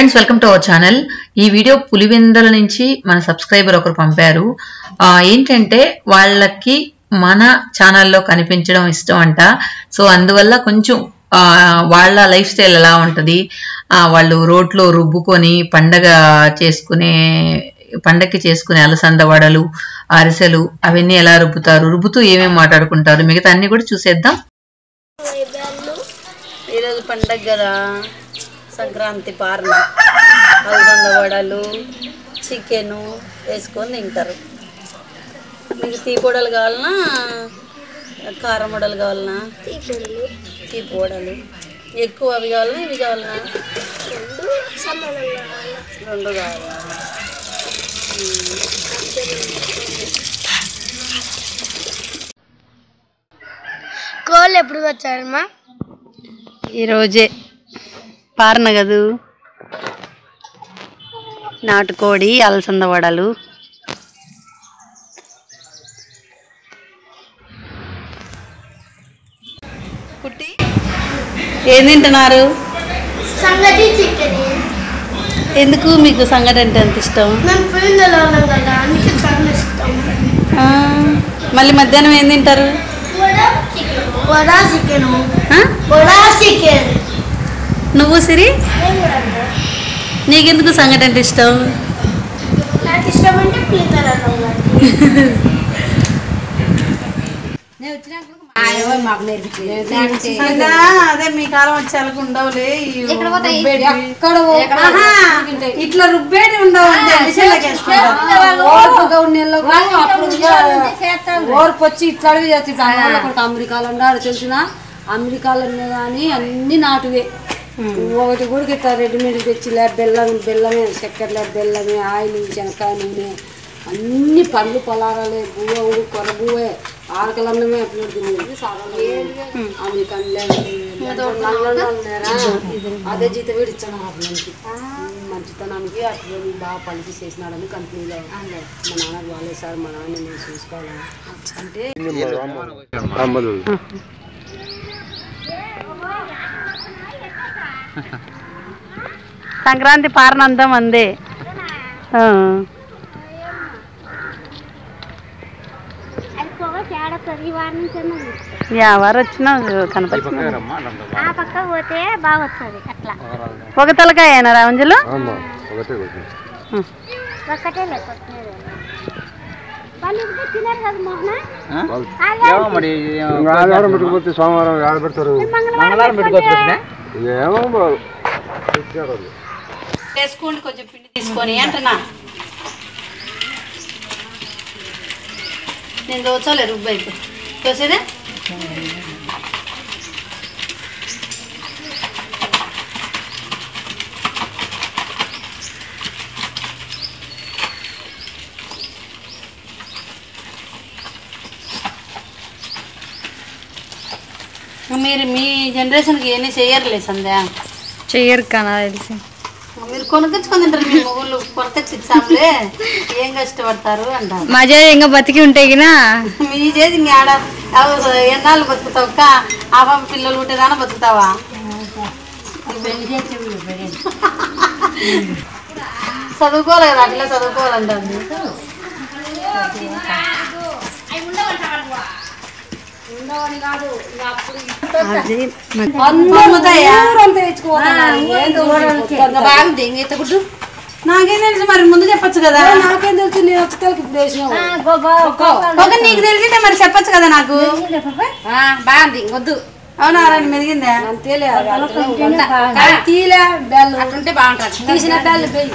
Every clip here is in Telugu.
Friends welcome to our channel ఈ వీడియో పులివెందల నుంచి మన సబ్స్క్రైబర్ ఒకరు పంపారు ఆ, ఏంటంటే వాళ్ళకి మన ఛానల్లో కనిపించడం ఇష్టం అంట సో అందువల్ల కొంచెం ఆ, వాళ్ళ లైఫ్ స్టైల్ ఎలా ఉంటుంది ఆ, వాళ్ళు రోట్లో రుబ్బుకొని పండగ చేసుకునే పండగకి చేసుకునే అలసంద వడలు అరిసెలు అవన్నీ ఎలా రుబ్బుతారు రుబ్బుతూ ఏమేమి మాట్లాడుకుంటారు మిగతా అన్ని కూడా చూసేద్దాం ఈరోజు పండగ కదా సంక్రాంతి పారణ అలసంద వడలు చికెను వేసుకొని తింటారు మీకు తీపి వడలు కావాలన్నా కారం వడలు కావాలన్నా తీపి వడలు ఎక్కువ అవి కావాలన్నా ఇవి కావాలన్నా రెండు కావాలా కోళ్ళు ఎప్పుడు వచ్చారమ్మా ఈరోజే పారణ కదూ నాటుకోడి అలసంద వడలు కుట్టి ఏం తింటున్నారు సంగతి చికెన్ ఎందుకు మీకు సంగటి అంటే ఎంత ఇష్టం మేము పులిందలో ఉన్నాం కదా అందుకే చాలా ఇష్టం ఆ, మళ్ళీ మధ్యాహ్నం ఏం తింటారు వడా చికెన్ ఆ? వడా చికెన్ నువ్వు సిరి నీకెందుకు సంగటి అంటే ఇష్టం నాకు ఇష్టం అంటే పులిందలో ఉన్నాం అదే మీ కాలం వచ్చేలకు ఉండవులే ఈ రుబ్బేటివి. ఆహా, ఇట్లా రుబ్బేటి ఉండవు డిషన్లకి వేసుకుంటారు. ఓర్పు వచ్చి ఇట్లా అడిగి చేస్తుంది అక్కడ అమెరికాలో ఉన్నాడు తెలిసిన అమెరికాలో కానీ అన్ని నాటువే ఒకటి కూడా ఇట్లా రెడీమేడ్ తెచ్చిలే బెల్లం బెల్లమే చక్కెరలే బెల్లమే ఆయిల్ శనక్కాయ నూనె అన్ని పండ్లు పొలారాలే గువ్వ కొర గువ్వే ఆరకలన్నమే అప్పుడు తినేది సారాలు అమెరికాలో అదే జీతం వీడు ఇచ్చాను మనకి మంచితనానికి అట్లా బాగా పలికి చేసినాడని కంపెనీలో మా నాన్న వాళ్ళే సార్ మా నాన్న నేను చూసుకోవాలి అంటే సంక్రాంతి పారనందం అందే ఆ. యా వారు వచ్చినా కనపచ్చిన ఆ పక్క పోతే బాగా వస్తుంది అట్లా ఒక తలకాయ అయినా రామంజలు ఒక్కటే లేకపోతే వాళ్ళు ఇంకా తినరు కదా మోహన ఏమో మరి ఆదివారం పెట్టుకోవచ్చు సోమవారం ఆడ పెడతారు మంగళవారం పెట్టుకోవచ్చు ఏమో బాబు. వేసుకోండి కొంచెం పిండి తీసుకొని అంటున్నా నేను దోచాలే రుబ్బు అయితే దోసేదే మీరు మీ జనరేషన్కి ఏమీ చేయర్లే సంధ్య చెయ్యరు కదా తెలిసి మీరు కొనుక్కొచ్చుకొని తింటారు మీ మొగుళ్ళు కొరతకి ఇచ్చాములే ఏం కష్టపడతారు అంటారు మజా ఇంకా బతికి ఉంటే గినా మీ చేతి ఇంకా ఆడ అవ- ఎన్నాళ్ళు బతుకుతావు అక్క ఆ పాప పిల్లలు ఉంటేదానా బతుకుతావా చదువుకోవాలి కదా అట్లా చదువుకోవాలంటుంది అమ్ముతాయా? బాగుంది ఇంక ఎత్త గుడ్డు నాకేం తెలుసు మరి ముందు చెప్పొచ్చు కదా నాకేం తెలుసు నేను వచ్చి తలకి ఇప్పుడు వేసినావు ఒక నీకు తెలిసిందే మరి చెప్పొచ్చు కదా నాకు బాగుంది వద్దు అవునా రాని మెదిగిందా అంతేలే అది తీలే బెల్లు అట్లుంటే బాగుంటుంది తీసిన బెల్లు పోయి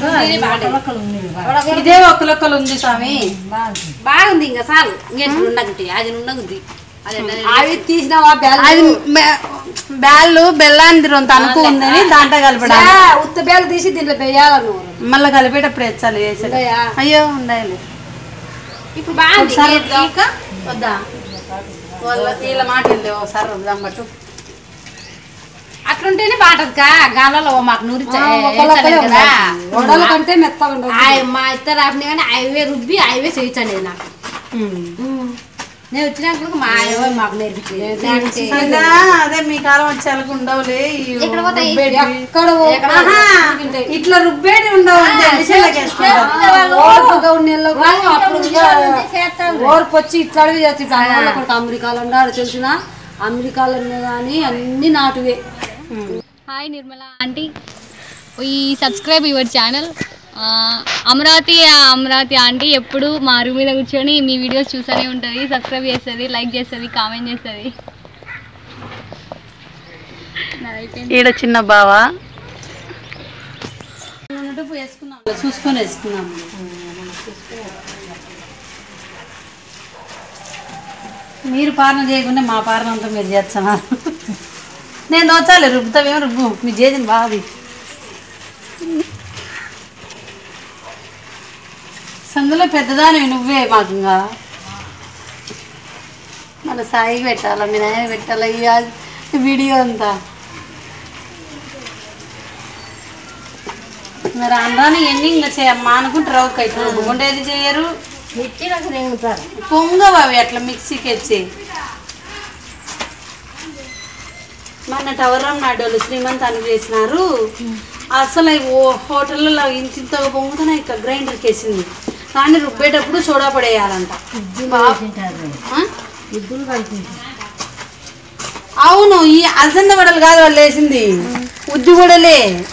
ఇదే ఒక్కలొక్కలు ఉంది స్వామి బాగుంది ఇంకా చాలు ఇంకేంటి ఉండగుంటి అది ఉండగుంది అవి తీసినావా బెల్లు అది బె- బ్యాళ్ళు బెల్లాన్ని రొంత అనుకు ఉందని దాంట్లో కలపడా ఆ, ఉత్త బెల్లు తీసి దీంట్లో వేయాల నువ్వు మళ్ళీ కలిపేటప్పుడు ఎచ్చాలి వేసాలి ఉన్నాయా? అయ్యో ఉండాలి ఇప్పుడు బాగుంది వద్దా వాళ్ళ వీళ్ళ మాట వెళ్ళి ఒకసారి రుద్దాం పట్టు అట్లుంటేనే బాగుంటది కా గాలలో మాకు నూరి ఒకళ్ళొక్కలే ఉండాలి. వడల కంటే మెత్తగా ఉండదు మా ఇద్దరు రాపిన కానీ అవే రుబ్బి అవే చేయించండి నాకు నేను వచ్చినాక మా అయ్యో మాకు నేర్పించింది సందా, అదే మీ కాలం వచ్చేలకు ఉండవులే ఈ ఎక్కడ పోతాయి? రుబ్బేటివి. ఎక్కడ ఆహా, ఇట్లా రుబ్బేటి ఉండవు అంతే మిషన్లోకి వేసుకుంటారు ఓర్పుగా ఉండేళ్ళకు అప్పుడు ఇంకా ఓర్పు వచ్చి ఇట్లా అడిగి చేస్తుంది దానివల్ల కొడుకు అమెరికాలో ఉన్నాడు తెలిసిన అమెరికాలో కానీ అన్ని నాటువే హాయ్ నిర్మల ఆంటీ ఈ subscribe your channel Amaravati Amaravati aunty ఎప్పుడు మా అరుగు మీద కూర్చొని మీ వీడియోస్ చూస్తూనే ఉంటుంది సబ్స్క్రైబ్ చేస్తుంది లైక్ చేస్తుంది కామెంట్ చేస్తుంది ఈడ చిన్న బావ వేసుకున్నాం చూసుకొని వేసుకున్నాం మీరు పాలన చేయకుండా మా పాలన అంతా మీరు చేస్తున్నారు నేను దోచాలి రుబ్బుతావేమో రుబ్బు మీరు చేసింది బాగుంది సందులో పెద్దదానివి నువ్వే మాకు ఇంకా మళ్ళీ సాయికి పెట్టాలా మీ నాయన పెట్టాలా ఈ వీడియో అంతా మరి అందరాని ఎన్ని ఇంకా చేయమ్మా అనుకుంటారు ఒక ఇప్పుడు ఉండేది చేయరు పొంగవు అవి అట్లా మిక్సీకి వచ్చి మొన్న టవరం నాడోళ్ళు శ్రీమంతానికి చేసినారు అసలు అవి ఓ హోటల్లో ఇంత ఇంత పొంగుతున్నాయి ఇక గ్రైండర్కి వేసింది కానీ రుబ్బేటప్పుడు సోడా పడేయాలంట ఆ? అవును ఈ అలసంద వడలు కాదు వాళ్ళు వేసింది ఉద్ది వడలే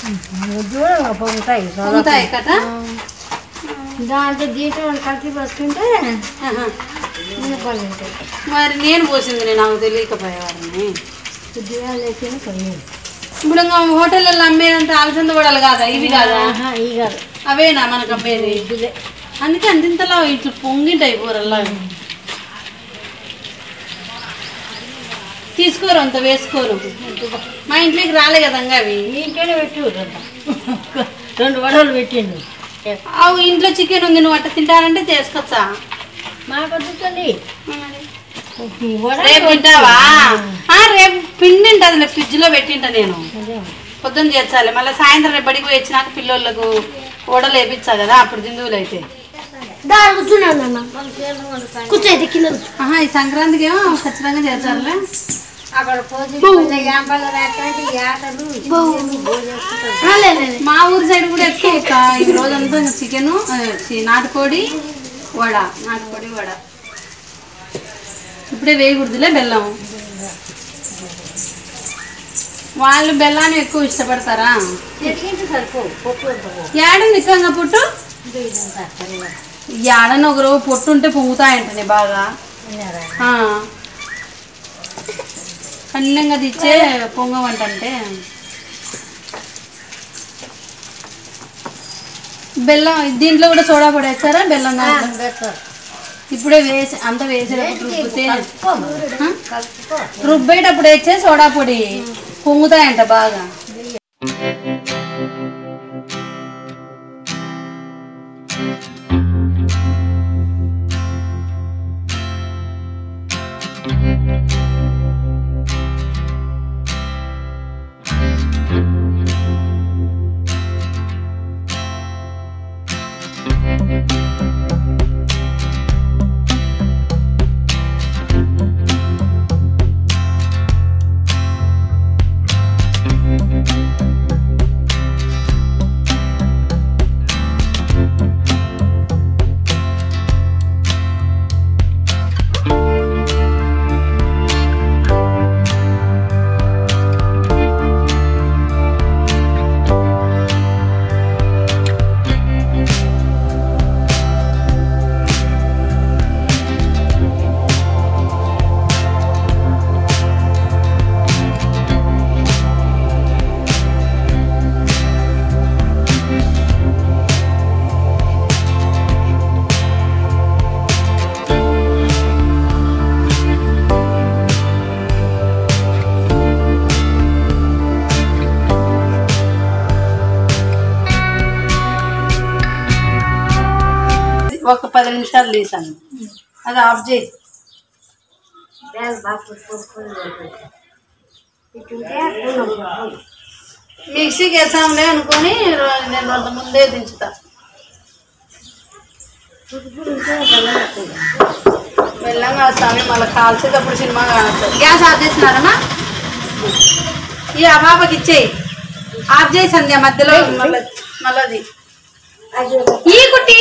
పొంగుతాయి కదా దాంట్లో దీంట్లో కలిసి పట్టుకుంటే ఆహా. మినపలు ఉంటాయి మరి నేను పోసింది నేను నాకు తెలియకపోయేవాడిని కొద్దిగా లేచిన కొన్ని ఇప్పుడు ఇంకా హోటళ్ళల్లో అమ్మేదంతా అలసంద వడలు కాదా ఇవి కాదా ఈ కాదు అవేనా మనకు అమ్మేది అందుకే అంతింతలా ఇట్లా పొంగింటాయి కూరల్లా తీసుకోరు అంత వేసుకోరు మా ఇంట్లోకి రాలే కదంగా అవి ఇంట్లోనే పెట్టు రెండు వడలు పెట్టిండు అవు ఇంట్లో చికెన్ ఉంది నువ్వు అట్ట తింటానంటే తీసుకొచ్చా మాకు వద్దుతుంది రేపు తింటావా ఆ, రేపు పిండి ఉంటుంది ఫ్రిడ్జ్ లో పెట్టింటా నేను పొద్దున్న చేర్చాలి మళ్ళీ సాయంత్రం రేపు బడికి పోయి వచ్చినాక పిల్లోళ్ళకు ఓడలు వేపించా కదా అప్పుడు దిందువులు అయితే దాని కూర్చున్నాను అన్న కూర్చోయితే కింద కూర్చో. ఆహా ఈ సంక్రాంతికి ఏమో ఖచ్చితంగా చేర్చాలి అక్కడ పోసి యాంపలు రాకండి ఆటలు ఆ, లే, లే, లే. మా ఊరి సైడ్ కూడా ఎక్కువ ఒక ఈ రోజంతా చికెన్ నాటుకోడి వడ నాటుకోడి వడ ఇప్పుడే వేయకూడదులే బెల్లం వాళ్ళు బెల్లాన్ని ఎక్కువ ఇష్టపడతారా ఎట్లింటే సరిపో పప్పు వద్దు. ఏడుంది నిక్కంగా పుట్టు ఇది ఇదంతా అక్కర్లే. ఏడని ఒక రోజు పొట్టు ఉంటే పొంగుతాయంటనే బాగా విన్నారా? ఆ. కన్నంగా తెచ్చే పొంగవంటంటే బెల్లం దీంట్లో కూడా సోడా పొడి వేస్తారా బెల్లం దాంట్లో? పెడతారు. ఇప్పుడే వేసి అంత వేసేటప్పుడు రుబ్బితే కలుపుకో. ఆ? కలుపుకో. రుబ్బేటప్పుడు వేస్తే సోడా పొడి పొంగుతాయంట బాగా ఒక పది నిమిషాలు తీసాను అది ఆఫ్ చేయి బ్యాగ్ బాగా పుట్టుకొని ఇటుంటే పూనం. మిక్సీకి వేసాంలే అనుకొని రో- నేను అంత ముందే దించుతా మెల్లగా స్వామి మళ్ళీ కాల్చేటప్పుడు సినిమా కానొచ్చు గ్యాస్ ఆఫ్ చేసినారమ్మా ఈ అబాబకి ఇచ్చేయి ఆఫ్ చేయి సంధ్య మధ్యలో మళ్ళీ మళ్ళీ ఈ కుట్టి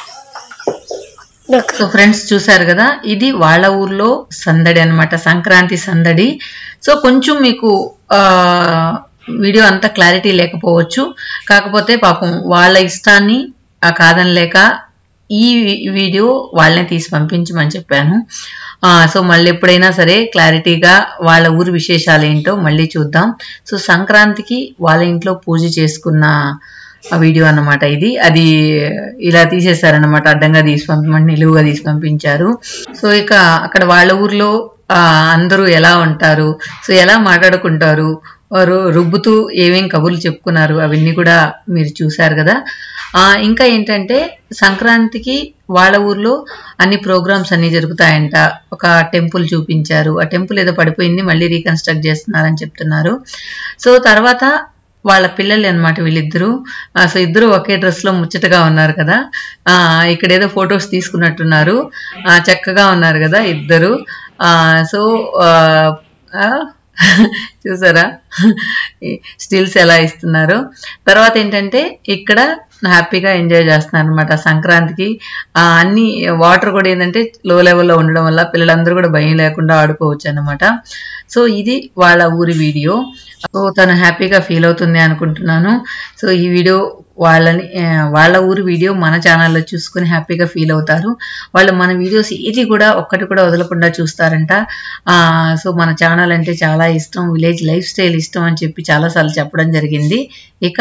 సో ఫ్రెండ్స్ చూసారు కదా ఇది వాళ్ళ ఊర్లో సందడి అన్నమాట సంక్రాంతి సందడి సో కొంచెం మీకు ఆ, వీడియో అంతా క్లారిటీ లేకపోవచ్చు కాకపోతే పాపం వాళ్ళ ఇష్టాన్ని ఆ కాదనలేక ఈ వీడియో వాళ్ళని తీసి పంపించమని చెప్పాను ఆ, సో మళ్ళీ ఎప్పుడైనా సరే క్లారిటీగా వాళ్ళ ఊరి విశేషాలు ఏంటో మళ్ళీ చూద్దాం సో సంక్రాంతికి వాళ్ళ ఇంట్లో పూజ చేసుకున్న ఆ వీడియో అన్నమాట ఇది అది ఇలా తీసేశారన్నమాట అడ్డంగా తీసి పంపమని నిలువుగా తీసి పంపించారు సో ఇక అక్కడ వాళ్ళ ఊర్లో ఆ, అందరూ ఎలా ఉంటారు సో ఎలా మాట్లాడుకుంటారు వారు రుబ్బుతూ ఏమేం కబుర్లు చెప్పుకున్నారు అవన్నీ కూడా మీరు చూశారు కదా ఆ, ఇంకా ఏంటంటే సంక్రాంతికి వాళ్ళ ఊర్లో అన్ని ప్రోగ్రామ్స్ అన్ని జరుగుతాయంట ఒక టెంపుల్ చూపించారు ఆ టెంపుల్ ఏదో పడిపోయింది మళ్ళీ రీకన్స్ట్రక్ట్ చేస్తున్నారని చెప్తున్నారు సో తర్వాత వాళ్ళ పిల్లలు అనమాట వీళ్ళిద్దరూ ఆ, సో ఇద్దరు ఒకే డ్రెస్ లో ముచ్చటగా ఉన్నారు కదా ఆ ఇక్కడ ఏదో ఫొటోస్ తీసుకున్నట్టున్నారు ఆ చక్కగా ఉన్నారు కదా ఇద్దరు ఆ సో ఆ, ఆ, చూసారా స్టిల్స్ ఎలా ఇస్తున్నారు తర్వాత ఏంటంటే ఇక్కడ హ్యాపీగా ఎంజాయ్ చేస్తున్నారు అనమాట సంక్రాంతికి ఆ, అన్ని వాటర్ కూడా ఏంటంటే లో లెవెల్లో ఉండడం వల్ల పిల్లలందరూ కూడా భయం లేకుండా ఆడుకోవచ్చు అనమాట సో ఇది వాళ్ళ ఊరి వీడియో సో తను హ్యాపీగా ఫీల్ అవుతుంది అనుకుంటున్నాను సో ఈ వీడియో వాళ్ళని ఆ, వాళ్ళ ఊరి వీడియో మన ఛానల్లో చూసుకుని హ్యాపీగా ఫీల్ అవుతారు వాళ్ళు మన వీడియోస్ ఏది కూడా ఒక్కటి కూడా వదలకుండా చూస్తారంట ఆ, సో మన ఛానల్ అంటే చాలా ఇష్టం విలేజ్ లైఫ్ స్టైల్ ఇష్టం అని చెప్పి చాలాసార్లు చెప్పడం జరిగింది ఇక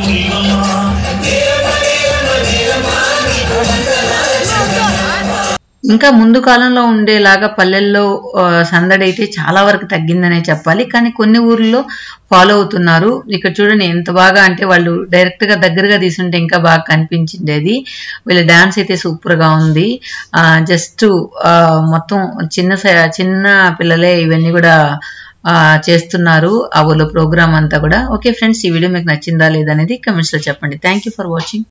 ఇంకా ముందు కాలంలో ఉండేలాగా పల్లెల్లో ఆ, సందడి అయితే చాలా వరకు తగ్గిందనే చెప్పాలి కానీ కొన్ని ఊర్లలో ఫాలో అవుతున్నారు ఇక్కడ చూడండి ఎంత బాగా అంటే వాళ్ళు డైరెక్ట్ గా దగ్గరగా తీసుంటే ఇంకా బాగా కనిపించిండేది వీళ్ళ డాన్స్ అయితే సూపర్ గా ఉంది ఆ జస్ట్ మొత్తం చిన్న సై- చిన్న పిల్లలే ఇవన్నీ కూడా ఆ, చేస్తున్నారు ఆ ఊళ్ళో ప్రోగ్రామ్ అంతా కూడా ఓకే ఫ్రెండ్స్ ఈ వీడియో మీకు నచ్చిందా లేదా అనేది కమెంట్స్ లో చెప్పండి థ్యాంక్ యూ ఫర్ వాచింగ్